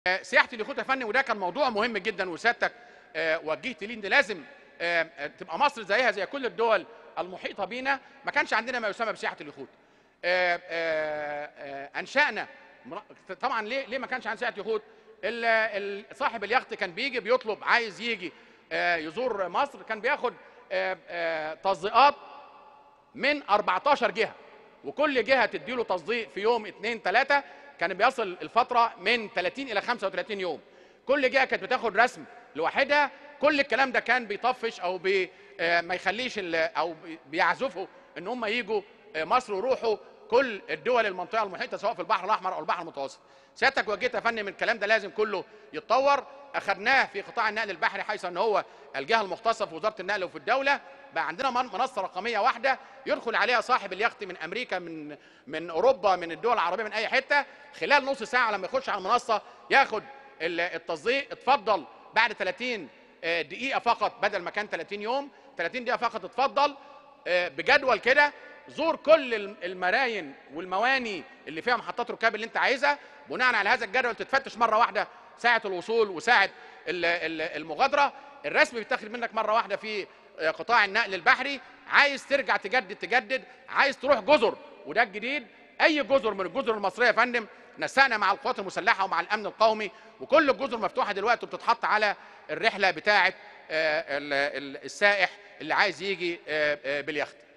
آه، سياحه اليخوت يا فندم وده كان موضوع مهم جدا وسيادتك آه، وجهت لي ان لازم آه، آه، تبقى مصر زيها زي كل الدول المحيطه بينا ما كانش عندنا ما يسمى بسياحه اليخوت آه، آه، آه، انشانا مر- طبعا ليه ليه ما كانش عن سياحه يخوت ال- ال- صاحب اليخت كان بيجي بيطلب عايز يجي آه، يزور مصر كان بياخد آه، آه، تصديقات من 14 جهه وكل جهه تديله تصديق في يوم 2 3 كان بيصل الفتره من 30 الى 35 يوم كل جهه كانت بتاخد رسم لوحدها كل الكلام ده كان بيطفش او بي آه، ما يخليش ال- او بي- بيعزفوا ان هم يجوا آه، مصر ويروحوا كل الدول المنطقه المحيطه سواء في البحر الاحمر او البحر المتوسط سيادتك وجهت يا فندم الكلام ده لازم كله يتطور اخذناه في قطاع النقل البحري حيث ان هو الجهه المختصه في وزاره النقل وفي الدوله بقى عندنا من- منصه رقميه واحده يدخل عليها صاحب اليخت من امريكا من من اوروبا من الدول العربيه من اي حته خلال نص ساعه لما يخش على المنصه ياخد ال- التصديق اتفضل بعد 30 آه، دقيقه فقط بدل ما كان 30 يوم 30 دقيقه فقط اتفضل آه، بجدول كده زور كل الم- المراين والمواني اللي فيها محطات ركاب اللي انت عايزها بناء على هذا الجدول تتفتش مره واحده ساعه الوصول وساعه ال- ال- المغادره الرسم بيتاخد منك مره واحده في آه، قطاع النقل البحري عايز ترجع تجدد تجدد عايز تروح جزر وده الجديد اي جزر من الجزر المصريه يا فندم نسقنا مع القوات المسلحه ومع الامن القومي وكل الجزر مفتوحه دلوقتي وبتتحط على الرحله بتاعه آه، ال- ال- السائح اللي عايز يجي آه، آه، باليخت